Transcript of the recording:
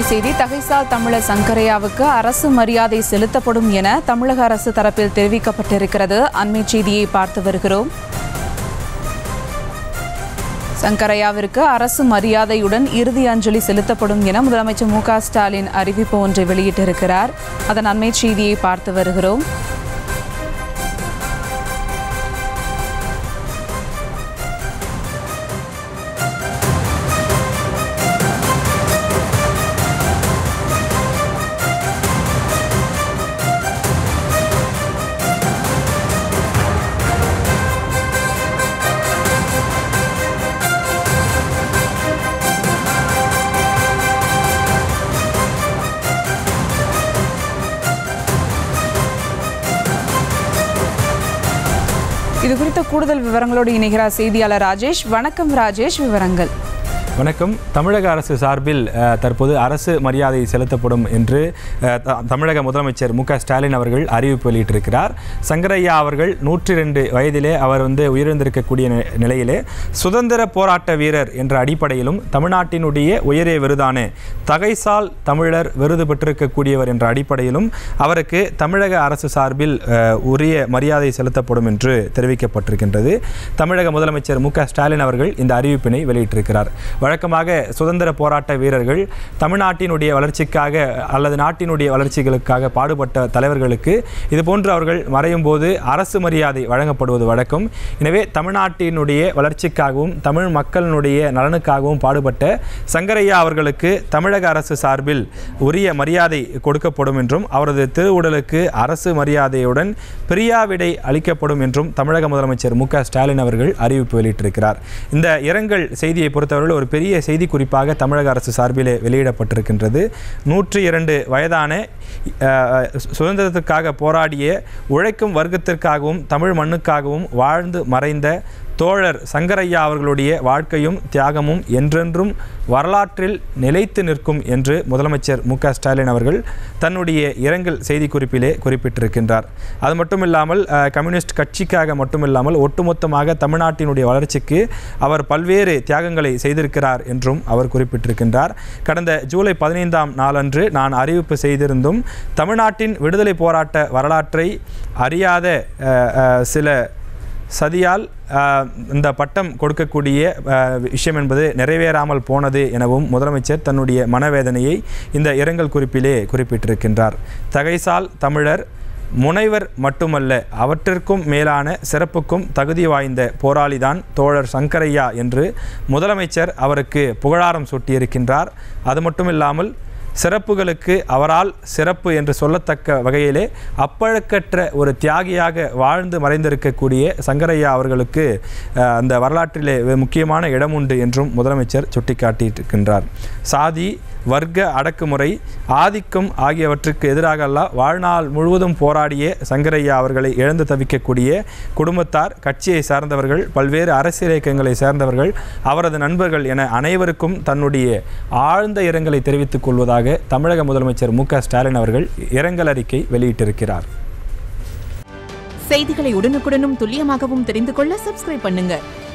செய்தி தகைசால் தமிழர் சங்கரையாவுக்கு அரசு மரியாதை செலுத்தப்படும் என தமிழக அரசு தரப்பில் தெரிவிக்கப்பட்டிருக்கிறது அண்மை செய்தியை பார்த்து வருகிறோம் சங்கரையாவிற்கு அரசு மரியாதையுடன் இறுதி அஞ்சலி செலுத்தப்படும் என முதலமைச்சர் மு க ஸ்டாலின் அறிவிப்பு ஒன்றை வெளியிட்டிருக்கிறார் அதன் அண்மை செய்தியை பார்த்து வருகிறோம் இது குறித்த கூடுதல் விவரங்களோடு இணைகிறார் செய்தியாளர் ராஜேஷ் வணக்கம் ராஜேஷ் விவரங்கள் வணக்கம் தமிழக அரசு சார்பில் அஹ், தற்போது அரசு மரியாதை செலுத்தப்படும் என்று அஹ், த- தமிழக முதலமைச்சர் மு க ஸ்டாலின் அவர்கள் அறிவிப்பு வெளியிட்டிருக்கிறார் சங்கரையா அவர்கள் நூற்றி ரெண்டு வயதிலே அவர் வந்து உயிரிழந்திருக்கக்கூடிய நி- நிலையிலே சுதந்திர போராட்ட வீரர் என்ற அடிப்படையிலும் தமிழ்நாட்டினுடைய உயரிய விருதான தகைசால் தமிழர் விருது பெற்றிருக்கக்கூடியவர் என்ற அடிப்படையிலும் அவருக்கு தமிழக அரசு சார்பில் அஹ், உரிய மரியாதை செலுத்தப்படும் என்று தெரிவிக்கப்பட்டிருக்கின்றது தமிழக முதலமைச்சர் மு க ஸ்டாலின் அவர்கள் இந்த அறிவிப்பினை வெளியிட்டிருக்கிறார் வழக்கமாக சுதந்திர போராட்ட வீரர்கள் தமிழ்நாட்டினுடைய வளர்ச்சிக்காக அல்லது நாட்டினுடைய வளர்ச்சிகளுக்காக பாடுபட்ட தலைவர்களுக்கு இதுபோன்று அவர்கள் மறையும் போது அரசு மரியாதை வழங்கப்படுவது வழக்கம் எனவே தமிழ்நாட்டினுடைய வளர்ச்சிக்காகவும் தமிழ் மக்களினுடைய நலனுக்காகவும் பாடுபட்ட சங்கரையா அவர்களுக்கு தமிழக அரசு சார்பில் உரிய மரியாதை கொடுக்கப்படும் என்றும் அவரது திருவுடலுக்கு அரசு மரியாதையுடன் பிரியாவிடை அளிக்கப்படும் என்றும் தமிழக முதலமைச்சர் மு க ஸ்டாலின் அவர்கள் அறிவிப்பு வெளியிட்டிருக்கிறார் இந்த இரங்கல் செய்தியை பொறுத்தவரையில் ஒரு பெரிய செய்தி குறிப்பாக தமிழக அரசு சார்பிலே வெளியிடப்பட்டிருக்கின்றது நூற்றி இரண்டு வயதான அஹ், சுதந்திரத்திற்காக போராடிய உழைக்கும் வர்க்கத்திற்காகவும் தமிழ் மண்ணுக்காகவும் வாழ்ந்து மறைந்த தோழர் சங்கரையா அவர்களுடைய வாழ்க்கையும் தியாகமும் என்றென்றும் வரலாற்றில் நிலைத்து நிற்கும் என்று முதலமைச்சர் மு க ஸ்டாலின் அவர்கள் தன்னுடைய இரங்கல் செய்திக்குறிப்பிலே குறிப்பிட்டிருக்கின்றார் அது மட்டுமில்லாமல் அஹ், கம்யூனிஸ்ட் கட்சிக்காக மட்டுமில்லாமல் ஒட்டுமொத்தமாக தமிழ்நாட்டினுடைய வளர்ச்சிக்கு அவர் பல்வேறு தியாகங்களை செய்திருக்கிறார் என்றும் அவர் குறிப்பிட்டிருக்கின்றார் கடந்த ஜூலை பதினைந்தாம் நாளன்று நான் அறிவிப்பு செய்திருந்தும் தமிழ்நாட்டின் விடுதலை போராட்ட வரலாற்றை அறியாத அஹ், அஹ், சில சதியால் ஆஹ், இந்த பட்டம் கொடுக்கக்கூடிய ஆஹ், விஷயம் என்பது நிறைவேறாமல் போனது எனவும் முதலமைச்சர் தன்னுடைய மனவேதனையை இந்த இரங்கல் குறிப்பிலே குறிப்பிட்டிருக்கின்றார் தகைசால் தமிழர் முனைவர் மட்டுமல்ல அவற்றிற்கும் மேலான சிறப்புக்கும் தகுதி வாய்ந்த போராளிதான் தோழர் சங்கரையா என்று முதலமைச்சர் அவருக்கு புகழாரம் சூட்டியிருக்கின்றார் அது மட்டுமில்லாமல் சிறப்புகளுக்கு அவரால் சிறப்பு என்று சொல்லத்தக்க வகையிலே அப்பழக்கற்ற ஒரு தியாகியாக வாழ்ந்து மறைந்திருக்கக்கூடிய சங்கரையா அவர்களுக்கு அஹ், அந்த வரலாற்றிலே வெ- முக்கியமான இடம் உண்டு என்றும் முதலமைச்சர் சுட்டிக்காட்டியிருக்கின்றார் சாதி வர்க்க அடக்குமுறை ஆதிக்கம் ஆகியவற்றுக்கு எதிராக அல்ல வாழ்நாள் முழுவதும் போராடிய சங்கரையா அவர்களை இழந்து தவிக்கக்கூடிய குடும்பத்தார் கட்சியை சார்ந்தவர்கள் பல்வேறு அரசியல் இயக்கங்களை சேர்ந்தவர்கள் அவரது நண்பர்கள் என அனைவருக்கும் தன்னுடைய ஆழ்ந்த இரங்கலை தெரிவித்துக் கொள்வதாக தமிழக முதலமைச்சர் மு க ஸ்டாலின் அவர்கள் இரங்கல் அறிக்கை வெளியிட்டிருக்கிறார் செய்திகளை உடனுக்குடனும் துல்லியமாகவும் தெரிந்து கொள்ள சப்ஸ்கிரைப் பண்ணுங்க